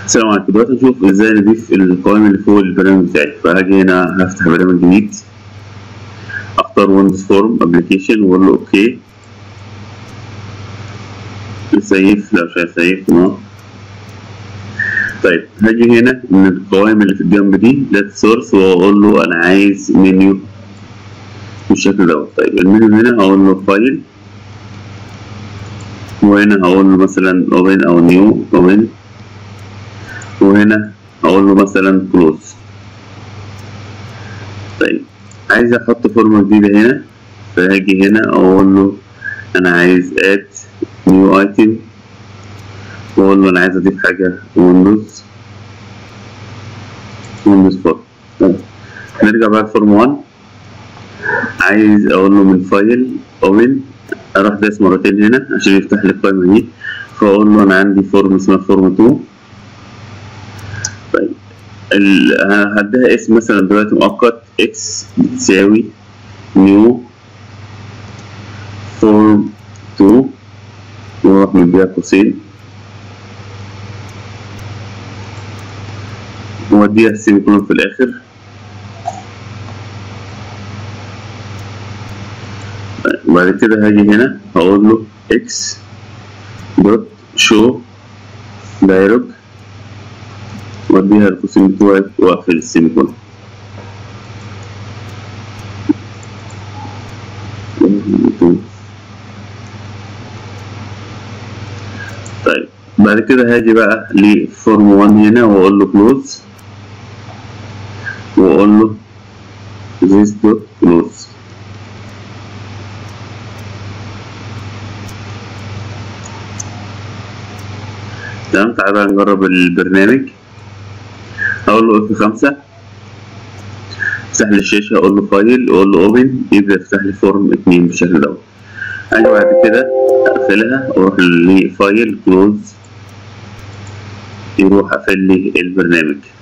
السلام عليكم دلوقتي نشوف ازاي نضيف القوائم اللي فوق البرنامج بتاعي فهاجي هنا هفتح برنامج جديد اختار ويندوز فورم ابلكيشن واقول له اوكي سيف لا مش هسيف نو طيب هاجي هنا من القوائم اللي في الجنب دي ده سورس واقول له انا عايز منيو بالشكل دوت طيب المنيو هنا هقول له فايل وهنا هقول له مثلا اوبن او نيو اوبن وهنا هقول له مثلا كلوز طيب عايز احط فورمة جديدة هنا فهاجي هنا اقول له انا عايز اد نيو ايتم واقول له انا عايز اضيف حاجة ويندوز ويندوز فورم طيب نرجع بقى لفورم 1 عايز اقول له من فايل اوبن اروح دايس مرتين هنا عشان يفتح لي القائمة دي فاقول له انا عندي فورم اسمها فورم 2 طيب هديها اسم مثلا دلوقتي مؤقت اكس بتساوي نيو فورم 2 واروح مديها قوسين واديها السيمي كولون في الاخر وبعد كده هاجي هنا هقول له اكس دوت شو دايلوج واديها القوسين بتوعي واقفل السيمي كولون طيب بعد كده هاجي بقى لفورم 1 هنا واقول له كلوز واقول له this dot close تمام تعالى بقى نجرب البرنامج هقول له اف خمسة افتح لي الشاشة اقول له فايل واقول له اوبن يبدأ يفتح لي فورم اتنين بالشكل دوت اجي بعد كده اقفلها واروح لفايل كلوز يروح قافل لي البرنامج